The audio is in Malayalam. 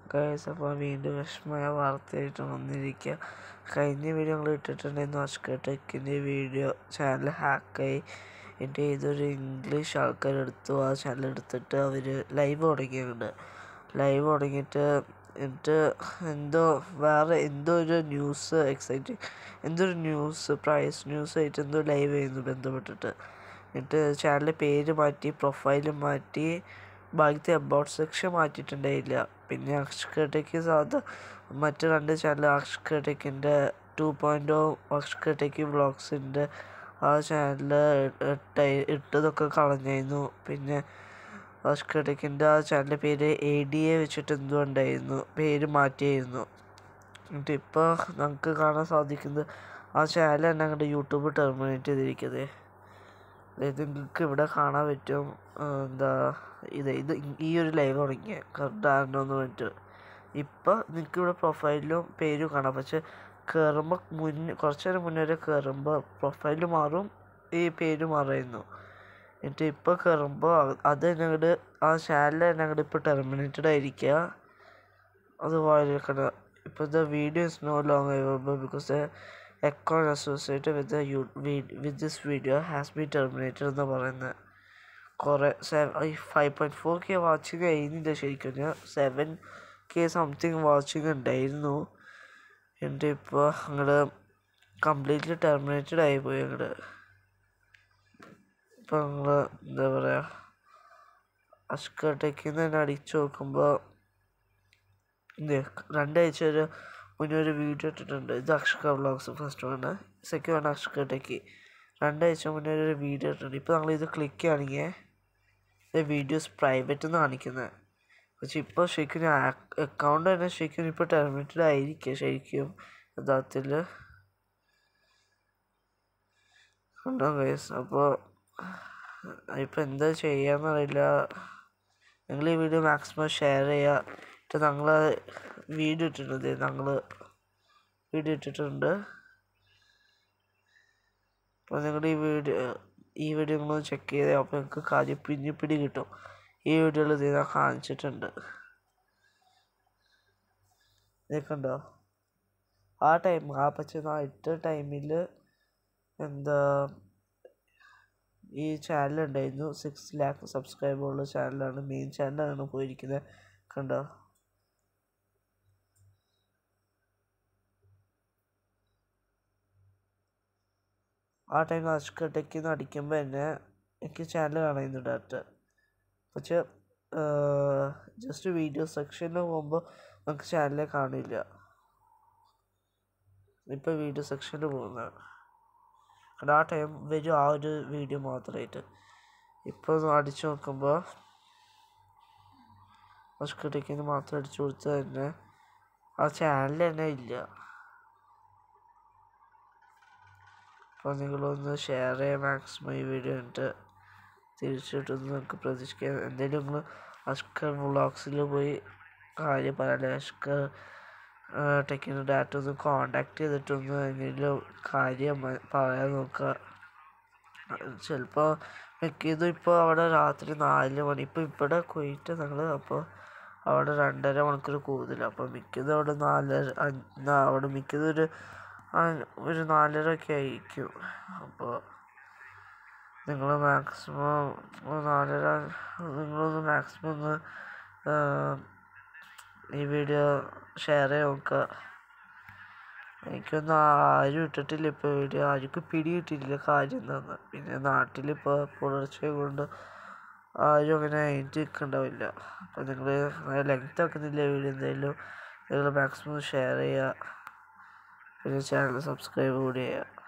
ഗൈസ് അപ്പോൾ വീണ്ടും വിഷമമായ വാർത്തയായിട്ട് വന്നിരിക്കുക കഴിഞ്ഞ വീഡിയോ ഞങ്ങൾ ഇട്ടിട്ടുണ്ടായിരുന്നു അഷ്ക ടെക്കിൻ്റെ വീഡിയോ ചാനൽ ഹാക്കായി എൻ്റെ ഏതൊരു ഇംഗ്ലീഷ് ആൾക്കാരെടുത്തു ആ ചാനൽ എടുത്തിട്ട് അവർ ലൈവ് തുടങ്ങിയിട്ടുണ്ട് ലൈവ് തുടങ്ങിയിട്ട് എന്നിട്ട് എന്തോ വേറെ എന്തോ ഒരു ന്യൂസ് എക്സൈറ്റിങ് എന്തോ ഒരു ന്യൂസ് പ്രൈസ് ന്യൂസ് ആയിട്ട് എന്തോ ലൈവ് ചെയ്യുന്നു ബന്ധപ്പെട്ടിട്ട് എന്നിട്ട് ചാനലിൻ്റെ പേര് മാറ്റി പ്രൊഫൈലും മാറ്റി ബാക്കിത്തെ അബൌട്ട് സെക്ഷൻ മാറ്റിയിട്ടുണ്ടായില്ല പിന്നെ അഷ്കടെക്ക് സാധാ മറ്റ് രണ്ട് ചാനൽ അഷ്കടെക്കിൻ്റെ ടു പോയിൻ്റ് ഓ അഷ്കടെക്ക് വ്ളോഗ്സിൻ്റെ ആ ചാനൽ ഇട്ട ഇട്ടതൊക്കെ കളഞ്ഞായിരുന്നു പിന്നെ അഷ്കടെക്കിൻ്റെ ആ ചാനലിൻ്റെ പേര് എ ഡി എ വെച്ചിട്ട് എന്തോ ഉണ്ടായിരുന്നു പേര് മാറ്റിയായിരുന്നു എന്നിട്ട് ഇപ്പോൾ നമുക്ക് കാണാൻ സാധിക്കുന്നത് ആ ചാനൽ തന്നെ അങ്ങോട്ട് യൂട്യൂബ് ടെർമിനേറ്റ് ചെയ്തിരിക്കുന്നത് അതായത് നിങ്ങൾക്ക് ഇവിടെ കാണാൻ പറ്റും എന്താ ഇത് ഇത് ഈ ഒരു ലൈവ് തുടങ്ങിയ കർഡാനോന്ന് പറഞ്ഞിട്ട് ഇപ്പം നിങ്ങൾക്ക് ഇവിടെ പ്രൊഫൈലിലും പേരും കാണാം പക്ഷെ കയറുമ്പോൾ മുന്നേ കുറച്ച് നേരം മുന്നേ വരെ കയറുമ്പോൾ പ്രൊഫൈല് മാറും ഈ പേര് മാറുമായിരുന്നു എന്നിട്ട് ഇപ്പോൾ കയറുമ്പോൾ അത് തന്നെ അങ്ങോട്ട് ആ ചാനൽ തന്നെ അങ്ങോട്ട് ഇപ്പോൾ ടെർമിനേറ്റഡ് ആയിരിക്കുക അത് വായിക്കണ ഇപ്പോൾ the video is no long available because account associated with the you with this video has been terminated എന്ന് പറയുന്നത് കുറേ ഈ five point four K watching കഴിഞ്ഞില്ല ശരിക്കും ഞാൻ സെവൻ കെ സംതിങ് വാച്ചിങ് ഉണ്ടായിരുന്നു എന്നിട്ട് ഇപ്പോൾ അങ്ങോട്ട് കംപ്ലീറ്റ്ലി ടെർമിനേറ്റഡ് ആയിപ്പോയി അങ്ങോട്ട് ഇപ്പം നിങ്ങൾ എന്താ പറയുക അഷ്കട്ടേക്കിൽ നിന്ന് തന്നെ അടിച്ചു നോക്കുമ്പോൾ രണ്ടാഴ്ച ഒരു മുന്നേ ഒരു വീഡിയോ ഇട്ടിട്ടുണ്ട് ഇത് അക്ഷക വ്ളോഗ്സ് ഫസ്റ്റ് ആണ് സെക്കൻഡ് ആണ് അക്ഷകട്ടേക്ക് രണ്ടാഴ്ച മുന്നേ ഒരു വീഡിയോ ഇട്ടിട്ടുണ്ട് ഇപ്പോൾ നമ്മൾ ഇത് ക്ലിക്ക് ചെയ്യുകയാണെങ്കിൽ വീഡിയോസ് പ്രൈവറ്റ് എന്ന് കാണിക്കുന്നത് പക്ഷെ ഇപ്പോൾ ശരിക്കും ഞാൻ അക്കൗണ്ട് തന്നെ ശരിക്കും ഇപ്പോൾ ടെർമിനേറ്റഡ് ആയിരിക്കുക ശരിക്കും യഥാർത്ഥത്തിൽ ഉണ്ടോ ഗൈസ് അപ്പോൾ ഇപ്പോൾ എന്താ ചെയ്യാന്നറിയില്ല നിങ്ങൾ ഈ വീഡിയോ മാക്സിമം ഷെയർ ചെയ്യുക എന്നിട്ട് ഞങ്ങൾ വീഡിയോ ഇട്ടിട്ടുണ്ട് ഞങ്ങൾ വീഡിയോ ഇട്ടിട്ടുണ്ട് അപ്പോൾ നിങ്ങൾ ഈ വീഡിയോ ഈ വീഡിയോ നിങ്ങൾ ചെക്ക് ചെയ്ത് അപ്പോൾ നിങ്ങൾക്ക് കാര്യം പിന്നി പിടി കിട്ടും ഈ വീഡിയോയിൽ ഇത് ഞാൻ കാണിച്ചിട്ടുണ്ട് ഇതൊക്കെയുണ്ടോ ആ ടൈം ആ പക്ഷേ ആ ഇട്ട ടൈമിൽ എന്താ ഈ ചാനൽ ഉണ്ടായിരുന്നു സിക്സ് ലാക്ക് സബ്സ്ക്രൈബറുള്ള ചാനലാണ് മെയിൻ ചാനലാണ് പോയിരിക്കുന്നത് കണ്ടോ ആ ടൈം അഷ്കട്ടയ്ക്ക് നിന്ന് അടിക്കുമ്പോൾ തന്നെ എനിക്ക് ചാനൽ കാണുന്നു ഡയറക്റ്റ് പക്ഷെ ജസ്റ്റ് വീഡിയോ സെക്ഷനിൽ പോകുമ്പോൾ നമുക്ക് ചാനലിൽ കാണില്ല ഇപ്പോൾ വീഡിയോ സെക്ഷനിൽ പോകുന്നതാണ് കാരണം ആ ടൈം വരും ആ ഒരു വീഡിയോ മാത്രമായിട്ട് ഇപ്പോൾ അടിച്ചു നോക്കുമ്പോൾ അഷ്കട്ടയ്ക്കിന് മാത്രം അടിച്ചു കൊടുത്താൽ തന്നെ ആ ചാനൽ തന്നെ ഇല്ല അപ്പോൾ നിങ്ങളൊന്ന് ഷെയർ ചെയ്യാൻ മാക്സിമം ഈ വീഡിയോ എന്നിട്ട് തിരിച്ചിട്ടൊന്ന് നമുക്ക് പ്രതീക്ഷിക്കാം എന്തെങ്കിലും നിങ്ങൾ അഷ്കർ വ്ളോഗ്സിൽ പോയി കാര്യം പറയാല്ലേ അഷ്കർ ടെക്കിൻ്റെ ഡാറ്റ ഒന്ന് കോണ്ടാക്ട് ചെയ്തിട്ടൊന്ന് എന്തെങ്കിലും കാര്യം പറയാൻ നോക്കുക ചിലപ്പോൾ മിക്കതും ഇപ്പോൾ അവിടെ രാത്രി നാല് മണി ഇപ്പോൾ ഇവിടെ കുയിറ്റ് ഞങ്ങൾ അപ്പോൾ അവിടെ രണ്ടര മണിക്കൂർ കൂടുതൽ അപ്പോൾ മിക്കതും അവിടെ നാലര അവിടെ മിക്കതും ഒരു ഒരു നാലര ഒക്കെ ആയിരിക്കും അപ്പോൾ നിങ്ങൾ മാക്സിമം നാലര നിങ്ങളൊന്ന് മാക്സിമം ഒന്ന് ഈ വീഡിയോ ഷെയർ ചെയ്ത് നോക്കുക എനിക്കൊന്നും ആരും ഇട്ടിട്ടില്ല ഇപ്പോൾ വീഡിയോ ആർക്കും പിടി കിട്ടിയിട്ടില്ല കാര്യം എന്താന്ന് പിന്നെ നാട്ടിലിപ്പോൾ പുലർച്ചെ കൊണ്ട് ആരും അങ്ങനെ എഴുതി നിൽക്കുന്നുണ്ടാവില്ല അപ്പോൾ നിങ്ങൾ ലെങ്ത് ആക്കുന്നില്ല വീഡിയോ എന്തായാലും നിങ്ങൾ മാക്സിമം ഷെയർ ചെയ്യുക പിന്നെ ചാനൽ സബ്സ്ക്രൈബ് കൂടി ചെയ്യുക